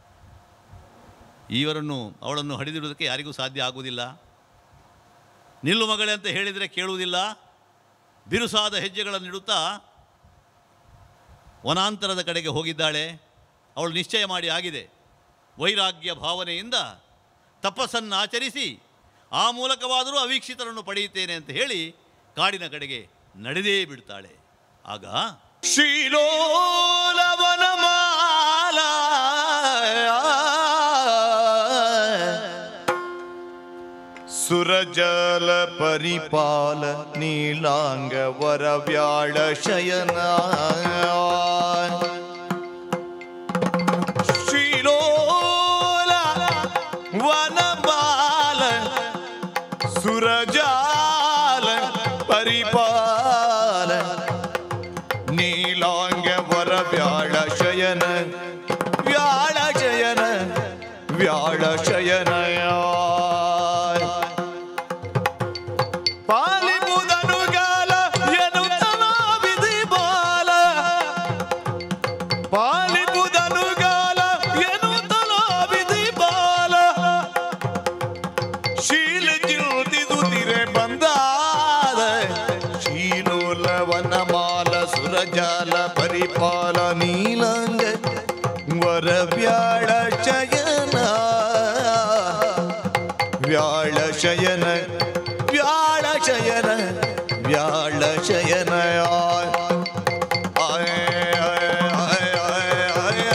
ಇವರನ್ನು ಅವಳನ್ನು ಹಡಿದಿಡುವುದಕ್ಕೆ ಯಾರಿಗೂ ಸಾಧ್ಯ ಆಗುವುದಿಲ್ಲ ನಿಲ್ಲು ಮಗಳೇ ಅಂತ ಹೇಳಿದರೆ ಕೇಳುವುದಿಲ್ಲ ಬಿರುಸಾದ ಹೆಜ್ಜೆಗಳನ್ನಿಡುತ್ತಾ ವನಾಂತರದ ಕಡೆಗೆ ಹೋಗಿದ್ದಾಳೆ ಅವಳು ನಿಶ್ಚಯ ಮಾಡಿ ಆಗಿದೆ ವೈರಾಗ್ಯ ಭಾವನೆಯಿಂದ ತಪಸ್ಸನ್ನು ಆಚರಿಸಿ ಆ ಮೂಲಕವಾದರೂ ಅವೀಕ್ಷಿತರನ್ನು ಪಡೆಯುತ್ತೇನೆ ಅಂತ ಹೇಳಿ ಕಾಡಿನ ಕಡೆಗೆ ನಡೆದೇ ಬಿಡ್ತಾಳೆ ಆಗ ಶ್ರೀಲೋಲವನಮಾಲ ಸುರಜಲ ಪರಿಪಾಲ ನೀಲಾಂಗ ವರ ವ್ಯಾಳ ಶಯನ ಶ್ರೀಲೋಲ ವನಮಾಲ ಸುರಜಾಲ ಪರಿಪಾಲ ನೀಲಾಂಗ ವರ ವ್ಯಾಳ ಶಯನ ವ್ಯಾಳ ಶಯನ ವ್ಯಾಳ ಶಯನಯ ಪಾಲಿಬುದನುಗಾಲ ಎನ್ನುತ್ತಲ ವಿಧಿ ಬಾಲ ಪಾಲಿಬುದನುಗಾಲ ಎನ್ನುತ್ತಲ ವಿಧಿ ಬಾಲ ಶೀಲ ಜ್ಯೋತಿದುದಿರೆ ಬಂದಾದ ಶೀಲೋಲವನ ಮಾಲ ಸುರಜಾಲ ಪರಿಪಾಲ ನೀಲಂಗ ವರ ವ್ಯಾಳ ಶಯನ ವ್ಯಾಳ ಶಯನ ವ್ಯಾಳ ಶಯನ ವ್ಯಾಳ ಶಯನ ಆಯ ಆಯ ಆಯ ಆಯ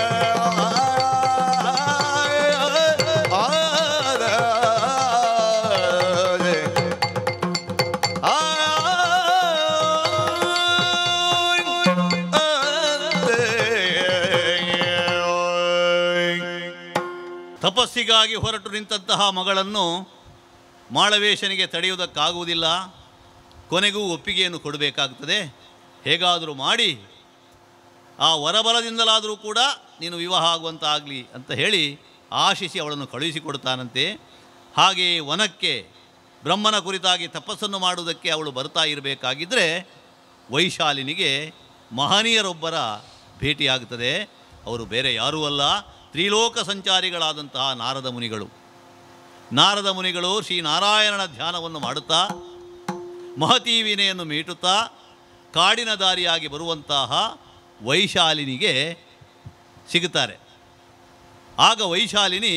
ತಪಸ್ಸಿಗೆ ಮುಕ್ತಿಗಾಗಿ ಹೊರಟು ನಿಂತಹ ಮಗಳನ್ನು ಮಾಳವೇಶನಿಗೆ ತಡೆಯುವುದಕ್ಕಾಗುವುದಿಲ್ಲ ಕೊನೆಗೂ ಒಪ್ಪಿಗೆಯನ್ನು ಕೊಡಬೇಕಾಗುತ್ತದೆ ಹೇಗಾದರೂ ಮಾಡಿ ಆ ವರಬಲದಿಂದಲಾದರೂ ಕೂಡ ನೀನು ವಿವಾಹ ಆಗುವಂತಾಗಲಿ ಅಂತ ಹೇಳಿ ಆಶಿಸಿ ಅವಳನ್ನು ಕಳುಹಿಸಿಕೊಡ್ತಾನಂತೆ ಹಾಗೆಯೇ ವನಕ್ಕೆ ಬ್ರಹ್ಮನ ಕುರಿತಾಗಿ ತಪಸ್ಸನ್ನು ಮಾಡುವುದಕ್ಕೆ ಅವಳು ಬರ್ತಾ ಇರಬೇಕಾಗಿದ್ದರೆ ವೈಶಾಲಿನಿಗೆ ಮಹನೀಯರೊಬ್ಬರ ಭೇಟಿಯಾಗುತ್ತದೆ ಅವರು ಬೇರೆ ಯಾರೂ ಅಲ್ಲ ತ್ರಿಲೋಕ ಸಂಚಾರಿಗಳಾದಂತಹ ನಾರದ ಮುನಿಗಳು ನಾರದ ಮುನಿಗಳು ಶ್ರೀನಾರಾಯಣನ ಧ್ಯಾನವನ್ನು ಮಾಡುತ್ತಾ ಮಹತೀ ವೀಣೆಯನ್ನು ಮೀಟುತ್ತಾ ಕಾಡಿನ ದಾರಿಯಾಗಿ ಬರುವಂತಹ ವೈಶಾಲಿನಿಗೆ ಸಿಗುತ್ತಾರೆ ಆಗ ವೈಶಾಲಿನಿ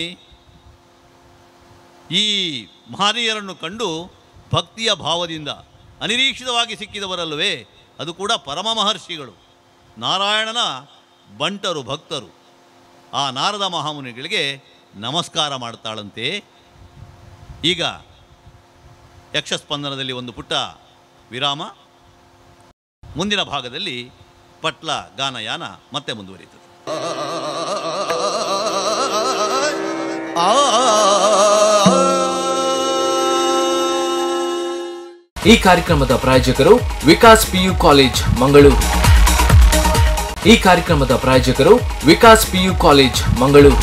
ಈ ಮಹನೀಯರನ್ನು ಕಂಡು ಭಕ್ತಿಯ ಭಾವದಿಂದ ಅನಿರೀಕ್ಷಿತವಾಗಿ ಸಿಕ್ಕಿದವರಲ್ಲವೇ ಅದು ಕೂಡ ಪರಮ ಮಹರ್ಷಿಗಳು ನಾರಾಯಣನ ಬಂಟರು ಭಕ್ತರು ಆ ನಾರದ ಮಹಾಮುನಿಗಳಿಗೆ ನಮಸ್ಕಾರ ಮಾಡ್ತಾಳಂತೆ ಈಗ ಯಕ್ಷಸ್ಪಂದನದಲ್ಲಿ ಒಂದು ಪುಟ್ಟ ವಿರಾಮ ಮುಂದಿನ ಭಾಗದಲ್ಲಿ ಪಟ್ಲ ಗಾನಯಾನ ಮತ್ತೆ ಮುಂದುವರಿಯುತ್ತದೆ ಈ ಕಾರ್ಯಕ್ರಮದ ಪ್ರಾಯೋಜಕರು ವಿಕಾಸ್ ಪಿಯು ಕಾಲೇಜ್ ಮಂಗಳೂರು ಈ ಕಾರ್ಯಕ್ರಮದ ಪ್ರಾಯೋಜಕರು ವಿಕಾಸ್ ಪಿಯು ಕಾಲೇಜ್ ಮಂಗಳೂರು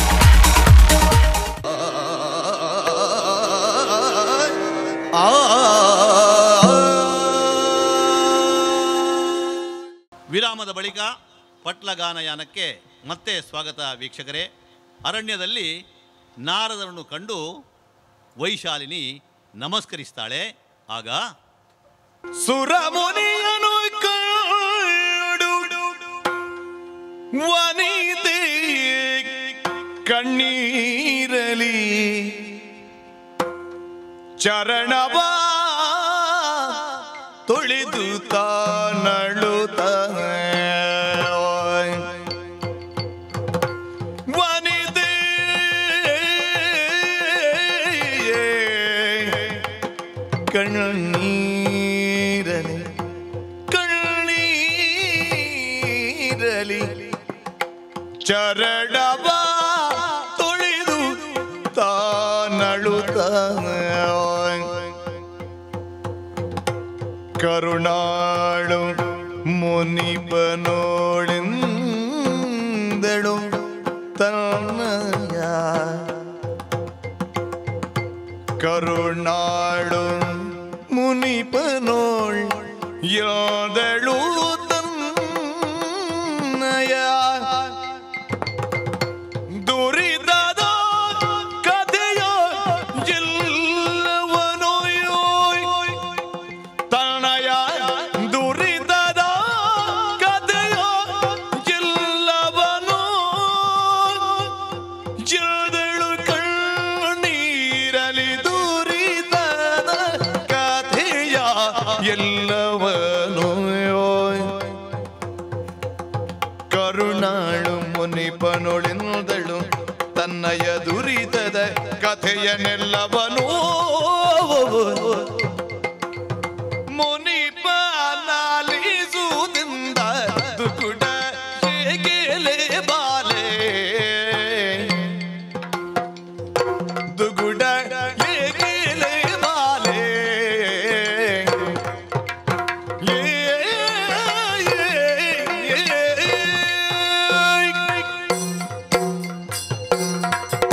ವಿರಾಮದ ಬಳಿಕ ಪಟ್ಲ ಗಾನಯಾನಕ್ಕೆ ಮತ್ತೆ ಸ್ವಾಗತ ವೀಕ್ಷಕರೇ ಅರಣ್ಯದಲ್ಲಿ ನಾರದರನ್ನು ಕಂಡು ವೈಶಾಲಿನಿ ನಮಸ್ಕರಿಸ್ತಾಳೆ ಆಗ ಸುರಮುನಿಯನು ಕಂಡು ವನಿತೆ ಕಣ್ಣೀರಲಿ ಚರಣವ ತೊಳೆದು ತಾನಳುತ್ತ ವನಿತೆ ಕಣ್ಣೀರಲಿ ಕಣ್ಣೀರಲಿ ಚರಣವ ತೊಳೆದು ತಾನಳುತ್ತ ಕರುಣಾಳು ಮುನಿಪನೋಳೆಂದಳು ತನ್ನಯ ಕರುಣಾಳು ಮುನಿಪನೋಳ್ ಯಾದಳು ತನ್ನಯ ದುರಿದದ ಕಥೆಯ ಎಲ್ಲವನೋ ತನಯ ದುರಿದದ ಕಥೆಯ ಎಲ್ಲವನೋ ಜಲ್ದಳು ಕಣ್ಣೀರಲಿ ದುರಿದದ ಕಥೆಯ ಎಲ್ಲವನೋ ಕರುಣಾಳು ಮುನಿಪನೊಳೆಂದಳು ತನ್ನಯ ದುರಿತದ ಕಥೆಯನ್ನೆಲ್ಲವನೂ ಮುನಿಪನಾಲಿಸುವುದಿಂದ ದುಗುಡ ಹೇಗೆಲೆ ಬಾಲೆ ದುಗುಡ ಹೇಗೆಲೆ ಬಾಲೆ ಏ, ಏ, ಏ, ಏ.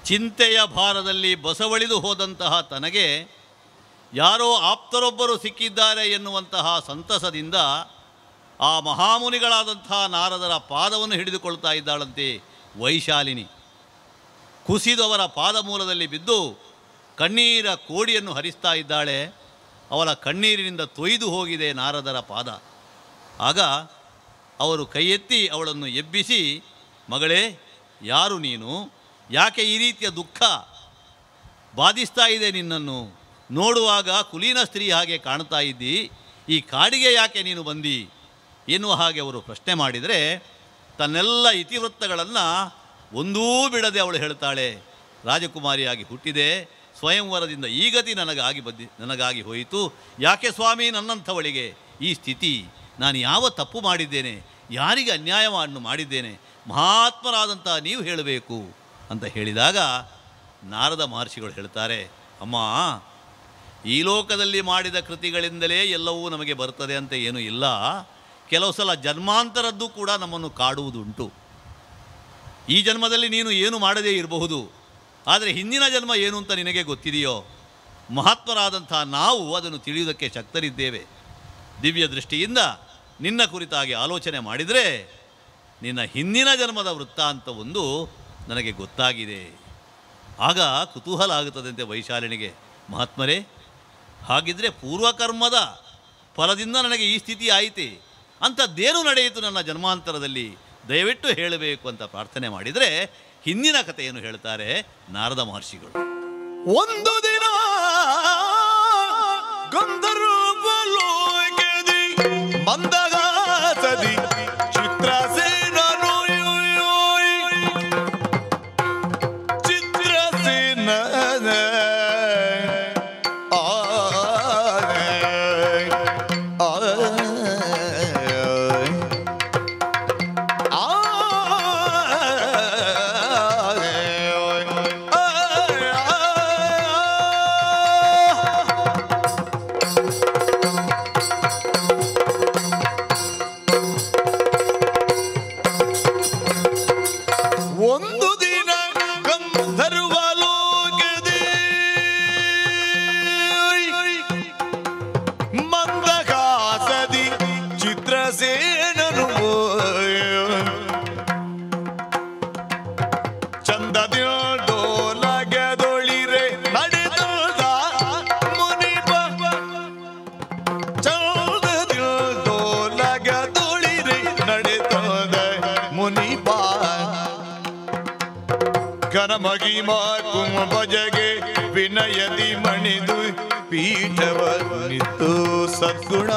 ಚಿಂತೆಯ ಭಾರದಲ್ಲಿ ಬಸವಳಿದು ಹೋದಂತಹ ತನಗೆ ಯಾರೋ ಆಪ್ತರೊಬ್ಬರು ಸಿಕ್ಕಿದ್ದಾರೆ ಎನ್ನುವಂತಹ ಸಂತಸದಿಂದ ಆ ಮಹಾಮುನಿಗಳಾದಂತಹ ನಾರದರ ಪಾದವನ್ನು ಹಿಡಿದುಕೊಳ್ತಾ ಇದ್ದಾಳಂತೆ ವೈಶಾಲಿನಿ ಕುಸಿದವರ ಪಾದ ಮೂಲದಲ್ಲಿ ಬಿದ್ದು ಕಣ್ಣೀರ ಕೋಡಿಯನ್ನು ಹರಿಸ್ತಾ ಇದ್ದಾಳೆ ಅವಳ ಕಣ್ಣೀರಿನಿಂದ ತೊಯ್ದು ಹೋಗಿದೆ ನಾರದರ ಪಾದ ಆಗ ಅವರು ಕೈ ಎತ್ತಿ ಅವಳನ್ನು ಎಬ್ಬಿಸಿ ಮಗಳೇ ಯಾರು ನೀನು ಯಾಕೆ ಈ ರೀತಿಯ ದುಃಖ ಬಾಧಿಸ್ತಾ ಇದೆ ನಿನ್ನನ್ನು ನೋಡುವಾಗ ಕುಲೀನ ಸ್ತ್ರೀ ಹಾಗೆ ಕಾಣ್ತಾ ಇದ್ದಿ ಈ ಕಾಡಿಗೆ ಯಾಕೆ ನೀನು ಬಂದಿ ಎನ್ನುವ ಹಾಗೆ ಅವರು ಪ್ರಶ್ನೆ ಮಾಡಿದರೆ ತನ್ನೆಲ್ಲ ಇತಿವೃತ್ತಗಳನ್ನು ಒಂದೂ ಬಿಡದೆ ಅವಳು ಹೇಳ್ತಾಳೆ ರಾಜಕುಮಾರಿಯಾಗಿ ಹುಟ್ಟಿದೆ ಸ್ವಯಂವರದಿಂದ ಈ ಗತಿ ನನಗಾಗಿ ಬದ್ದಿ ನನಗಾಗಿ ಹೋಯಿತು ಯಾಕೆ ಸ್ವಾಮಿ ನನ್ನಂಥವಳಿಗೆ ಈ ಸ್ಥಿತಿ ನಾನು ಯಾವ ತಪ್ಪು ಮಾಡಿದ್ದೇನೆ ಯಾರಿಗೆ ಅನ್ಯಾಯವನ್ನು ಮಾಡಿದ್ದೇನೆ ಮಹಾತ್ಮರಾದಂಥ ನೀವು ಹೇಳಬೇಕು ಅಂತ ಹೇಳಿದಾಗ ನಾರದ ಮಹರ್ಷಿಗಳು ಹೇಳ್ತಾರೆ ಅಮ್ಮ ಈ ಲೋಕದಲ್ಲಿ ಮಾಡಿದ ಕೃತಿಗಳಿಂದಲೇ ಎಲ್ಲವೂ ನಮಗೆ ಬರ್ತದೆ ಅಂತ ಏನೂ ಇಲ್ಲ ಕೆಲವು ಸಲ ಜನ್ಮಾಂತರದ್ದು ಕೂಡ ನಮ್ಮನ್ನು ಕಾಡುವುದುಂಟು ಈ ಜನ್ಮದಲ್ಲಿ ನೀನು ಏನು ಮಾಡದೇ ಇರಬಹುದು ಆದರೆ ಹಿಂದಿನ ಜನ್ಮ ಏನು ಅಂತ ನಿನಗೆ ಗೊತ್ತಿದೆಯೋ ಮಹಾತ್ಮರಾದಂಥ ನಾವು ಅದನ್ನು ತಿಳಿಯುವುದಕ್ಕೆ ಶಕ್ತರಿದ್ದೇವೆ ದಿವ್ಯ ದೃಷ್ಟಿಯಿಂದ ನಿನ್ನ ಕುರಿತಾಗಿ ಆಲೋಚನೆ ಮಾಡಿದರೆ ನಿನ್ನ ಹಿಂದಿನ ಜನ್ಮದ ವೃತ್ತಾಂತ ಒಂದು ನನಗೆ ಗೊತ್ತಾಗಿದೆ ಆಗ ಕುತೂಹಲ ಆಗುತ್ತದಂತೆ ವೈಶಾಲಿನಿಗೆ ಮಹಾತ್ಮರೇ ಹಾಗಿದ್ರೆ ಪೂರ್ವಕರ್ಮದ ಫಲದಿಂದ ನನಗೆ ಈ ಸ್ಥಿತಿ ಆಯಿತೆ ಅಂಥದ್ದೇನು ನಡೆಯಿತು ನನ್ನ ಜನ್ಮಾಂತರದಲ್ಲಿ ದಯವಿಟ್ಟು ಹೇಳಬೇಕು ಅಂತ ಪ್ರಾರ್ಥನೆ ಮಾಡಿದರೆ ಹಿಂದಿನ ಕಥೆಯನ್ನು ಹೇಳ್ತಾರೆ ನಾರದ ಮಹರ್ಷಿಗಳು ಒಂದು ದಿನ ಗಂಧರ್ವ ಲೋಕದಿ ಮಂದಗಾಸದಿ ಚಿತ್ರಸೇನನು ಚಿತ್ರಸೇನ ಒಂದು ದಿನ ಗಂಧರ್ವ ಲೋಕದಿ ಮಂದಗಾಸದಿ ಚಿತ್ರಸೇನನು ಚಂದದೊಳಗೆದೊಳಿರೆ ನಡೆದ ಮುನಿಪ ಚಂದದೊಳಗೆದೊಳಿರೆ ನಡೆದ ಮುನಿಪ ಕನಮಗಿಮ ಕುಂಭಜಗೆ ವಿನಯದಿ ಮಣಿದು ಪೀಠವ ನಿತ್ತು ಸದ್ಗುಣ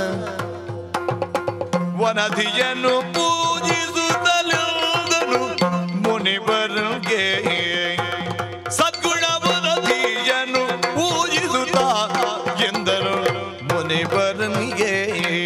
ವನಧಿಯನ್ನು ಪೂಜಿಸುತ್ತಲಿದನು ಮುನಿಬರಿಗೆ ಸದ್ಗುಣ ವನಧಿಯನ್ನು ಪೂಜಿಸುತ್ತ ಎಂದರು ಮುನಿಬರನಿಗೆ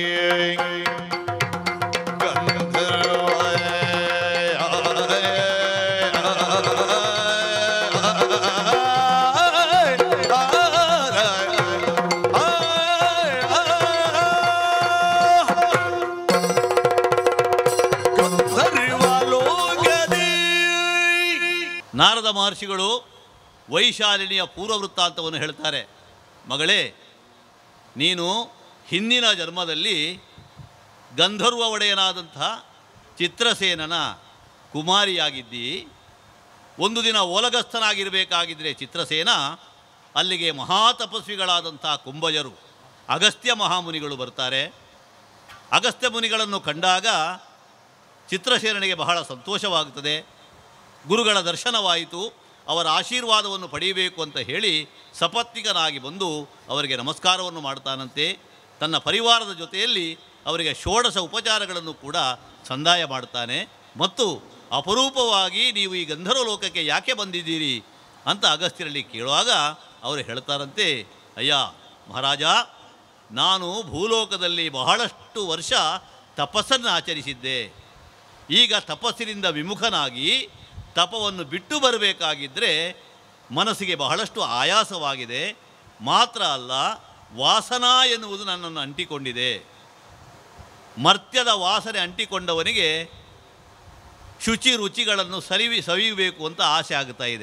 ನಾರದ ಮಹರ್ಷಿಗಳು ವೈಶಾಲಿನಿಯ ಪೂರ್ವವೃತ್ತಾಂತವನ್ನು ಹೇಳ್ತಾರೆ ಮಗಳೇ ನೀನು ಹಿಂದಿನ ಜನ್ಮದಲ್ಲಿ ಗಂಧರ್ವ ಒಡೆಯನಾದಂಥ ಚಿತ್ರಸೇನನ ಕುಮಾರಿಯಾಗಿದ್ದಿ ಒಂದು ದಿನ ಓಲಗಸ್ಥನಾಗಿರಬೇಕಾಗಿದ್ದರೆ ಚಿತ್ರಸೇನ ಅಲ್ಲಿಗೆ ಮಹಾತಪಸ್ವಿಗಳಾದಂಥ ಕುಂಭಜರು ಅಗಸ್ತ್ಯ ಮಹಾಮುನಿಗಳು ಬರ್ತಾರೆ ಅಗಸ್ತ್ಯ ಮುನಿಗಳನ್ನು ಕಂಡಾಗ ಚಿತ್ರಸೇನನಿಗೆ ಬಹಳ ಸಂತೋಷವಾಗುತ್ತದೆ ಗುರುಗಳ ದರ್ಶನವಾಯಿತು ಅವರ ಆಶೀರ್ವಾದವನ್ನು ಪಡೆಯಬೇಕು ಅಂತ ಹೇಳಿ ಸಪತ್ನಿಕನಾಗಿ ಬಂದು ಅವರಿಗೆ ನಮಸ್ಕಾರವನ್ನು ಮಾಡ್ತಾನಂತೆ ತನ್ನ ಪರಿವಾರದ ಜೊತೆಯಲ್ಲಿ ಅವರಿಗೆ ಷೋಡಶ ಉಪಚಾರಗಳನ್ನು ಕೂಡ ಸಂದಾಯ ಮಾಡ್ತಾನೆ ಮತ್ತು ಅಪರೂಪವಾಗಿ ನೀವು ಈ ಗಂಧರ್ವ ಲೋಕಕ್ಕೆ ಯಾಕೆ ಬಂದಿದ್ದೀರಿ ಅಂತ ಅಗಸ್ತ್ಯರಲ್ಲಿ ಕೇಳುವಾಗ ಅವರು ಹೇಳ್ತಾರಂತೆ ಅಯ್ಯ ಮಹಾರಾಜ ನಾನು ಭೂಲೋಕದಲ್ಲಿ ಬಹಳಷ್ಟು ವರ್ಷ ತಪಸ್ಸನ್ನು ಆಚರಿಸಿದ್ದೆ ಈಗ ತಪಸ್ಸಿನಿಂದ ವಿಮುಖನಾಗಿ ತಪವನ್ನು ಬಿಟ್ಟು ಬರಬೇಕಾಗಿದ್ದರೆ ಮನಸ್ಸಿಗೆ ಬಹಳಷ್ಟು ಆಯಾಸವಾಗಿದೆ ಮಾತ್ರ ಅಲ್ಲ ವಾಸನ ಎನ್ನುವುದು ನನ್ನನ್ನು ಅಂಟಿಕೊಂಡಿದೆ ಮರ್ತ್ಯದ ವಾಸನೆ ಅಂಟಿಕೊಂಡವನಿಗೆ ಶುಚಿ ರುಚಿಗಳನ್ನು ಸರಿವಿ ಸವಿಯಬೇಕು ಅಂತ ಆಸೆ ಆಗ್ತಾ ಇದೆ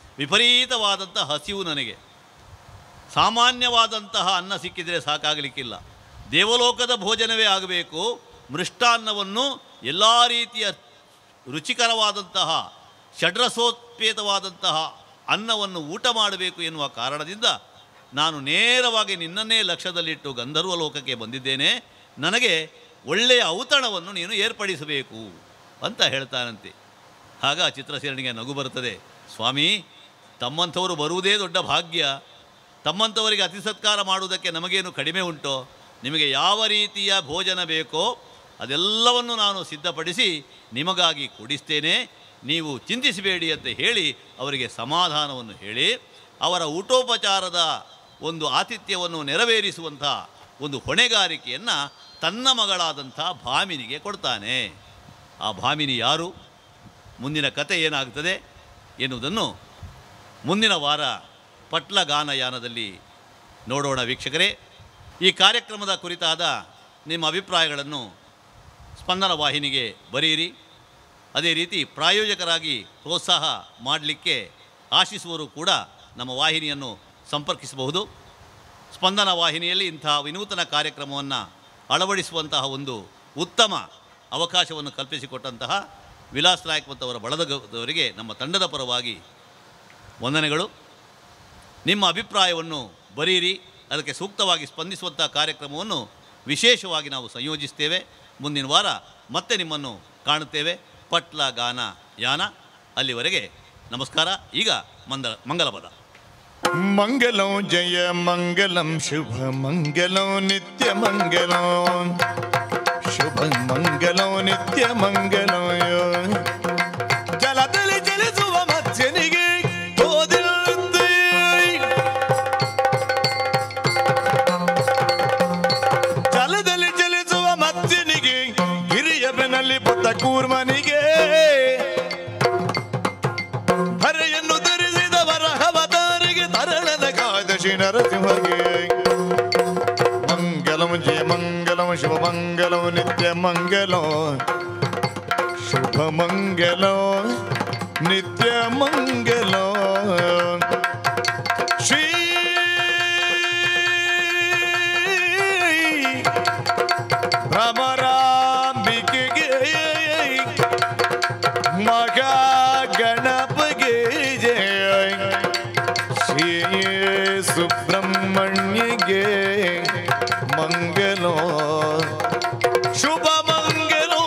ವಿಪರೀತವಾದಂಥ ಹಸಿವು ನನಗೆ ಸಾಮಾನ್ಯವಾದಂತಹ ಅನ್ನ ಸಿಕ್ಕಿದರೆ ಸಾಕಾಗಲಿಕ್ಕಿಲ್ಲ ದೇವಲೋಕದ ಭೋಜನವೇ ಆಗಬೇಕು ಮೃಷ್ಟಾನ್ನವನ್ನು ಎಲ್ಲ ರೀತಿಯ ರುಚಿಕರವಾದಂತಹ ಷಡ್ರಸೋತ್ಪೇತವಾದಂತಹ ಅನ್ನವನ್ನು ಊಟ ಮಾಡಬೇಕು ಎನ್ನುವ ಕಾರಣದಿಂದ ನಾನು ನೇರವಾಗಿ ನಿನ್ನನ್ನೇ ಲಕ್ಷ್ಯದಲ್ಲಿಟ್ಟು ಗಂಧರ್ವ ಲೋಕಕ್ಕೆ ಬಂದಿದ್ದೇನೆ ನನಗೆ ಒಳ್ಳೆಯ ಔತಣವನ್ನು ನೀನು ಏರ್ಪಡಿಸಬೇಕು ಅಂತ ಹೇಳ್ತಾನಂತೆ ಆಗ ಚಿತ್ರಸೇನಿಗೆ ನಗು ಬರುತ್ತದೆ ಸ್ವಾಮಿ ತಮ್ಮಂಥವರು ಬರುವುದೇ ದೊಡ್ಡ ಭಾಗ್ಯ ತಮ್ಮಂಥವರಿಗೆ ಅತಿ ಸತ್ಕಾರ ಮಾಡುವುದಕ್ಕೆ ನಮಗೇನು ಕಡಿಮೆ ಉಂಟೋ ನಿಮಗೆ ಯಾವ ರೀತಿಯ ಭೋಜನ ಬೇಕೋ ಅದೆಲ್ಲವನ್ನು ನಾನು ಸಿದ್ಧಪಡಿಸಿ ನಿಮಗಾಗಿ ಕೊಡಿಸ್ತೇನೆ ನೀವು ಚಿಂತಿಸಬೇಡಿ ಅಂತ ಹೇಳಿ ಅವರಿಗೆ ಸಮಾಧಾನವನ್ನು ಹೇಳಿ ಅವರ ಊಟೋಪಚಾರದ ಒಂದು ಆತಿಥ್ಯವನ್ನು ನೆರವೇರಿಸುವಂಥ ಒಂದು ಹೊಣೆಗಾರಿಕೆಯನ್ನು ತನ್ನ ಮಗಳಾದಂಥ ಭಾಮಿನಿಗೆ ಕೊಡ್ತಾನೆ ಆ ಭಾಮಿನಿ ಯಾರು ಮುಂದಿನ ಕತೆ ಏನಾಗ್ತದೆ ಎನ್ನುವುದನ್ನು ಮುಂದಿನ ವಾರ ಪಟ್ಲ ಗಾನಯಾನದಲ್ಲಿ ನೋಡೋಣ ವೀಕ್ಷಕರೇ ಈ ಕಾರ್ಯಕ್ರಮದ ಕುರಿತಾದ ನಿಮ್ಮ ಅಭಿಪ್ರಾಯಗಳನ್ನು ಸ್ಪಂದನ ವಾಹಿನಿಗೆ ಬರೆಯಿರಿ ಅದೇ ರೀತಿ ಪ್ರಾಯೋಜಕರಾಗಿ ಪ್ರೋತ್ಸಾಹ ಮಾಡಲಿಕ್ಕೆ ಆಶಿಸುವವರು ಕೂಡ ನಮ್ಮ ವಾಹಿನಿಯನ್ನು ಸಂಪರ್ಕಿಸಬಹುದು ಸ್ಪಂದನ ವಾಹಿನಿಯಲ್ಲಿ ಇಂತಹ ವಿನೂತನ ಕಾರ್ಯಕ್ರಮವನ್ನು ಅಳವಡಿಸುವಂತಹ ಒಂದು ಉತ್ತಮ ಅವಕಾಶವನ್ನು ಕಲ್ಪಿಸಿಕೊಟ್ಟಂತಹ ವಿಲಾಸ್ ನಾಯಕ್ ಮತ್ತು ಅವರ ಬಳಗದವರಿಗೆ ನಮ್ಮ ತಂಡದ ಪರವಾಗಿ ವಂದನೆಗಳು ನಿಮ್ಮ ಅಭಿಪ್ರಾಯವನ್ನು ಬರೆಯಿರಿ ಅದಕ್ಕೆ ಸೂಕ್ತವಾಗಿ ಸ್ಪಂದಿಸುವಂಥ ಕಾರ್ಯಕ್ರಮವನ್ನು ವಿಶೇಷವಾಗಿ ನಾವು ಸಂಯೋಜಿಸ್ತೇವೆ ಮುಂದಿನ ವಾರ ಮತ್ತೆ ನಿಮ್ಮನ್ನು ಕಾಣುತ್ತೇವೆ ಪಟ್ಲ ಗಾನ ಯಾನ ಅಲ್ಲಿವರೆಗೆ ನಮಸ್ಕಾರ ಈಗ ಮಂದ ಮಂಗಲಪದ ಮಂಗಲಂ ಜಯ ಮಂಗಲಂ ಶುಭ ಮಂಗಲಂ ನಿತ್ಯ ಮಂಗಲಂ ಶುಭ ಮಂಗಲಂ ನಿತ್ಯ ಮಂಗಲಂ ಜಲದಲ್ಲಿ ಚಲಿಸುವ ಮತ್ಸ್ಯನಿಗೆ ಓದಿಲ್ಲಂತೆ. ಜಲದಲ್ಲಿ ಚಲಿಸುವ ಮತ್ಸ್ಯನಿಗೆ ಗಿರಿಯ ಬೆನ್ನಲ್ಲಿ ಪುತ್ತ ಕೂರ್ಮನಿಗೆ ಹರೆಯನ್ನು ಧರಿಸಿದ ವರಹವತಾರಿಗೆ ತರಳನ ಕಾದಶಿ ನರಸಿಂಹಗೆ ಮಂಗಲಂ ಜಯ ಮಂಗಲಂ ಶುಭ ಮಂಗಲಂ ನಿತ್ಯ ಮಂಗಲಂ ಶುಭ ಮಂಗಲಂ ನಿತ್ಯ ಮಂಗಲಂ ಶ್ರೀ ಭ್ರಮರಾಂಬಿಕೆಗೆ ಮಗಾ ಗಣಪಗೆ ಜಯ ಶ್ರೀ ಸುಬ್ರಹ್ಮಣ್ಯಗೆ ಮಂಗಲೋ ಶುಭ ಮಂಗಲೋ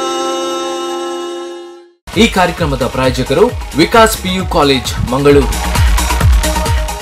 ಈ ಕಾರ್ಯಕ್ರಮದ ಪ್ರಾಯೋಜಕರು ವಿಕಾಸ್ ಪಿಯು ಕಾಲೇಜ್ ಮಂಗಳೂರು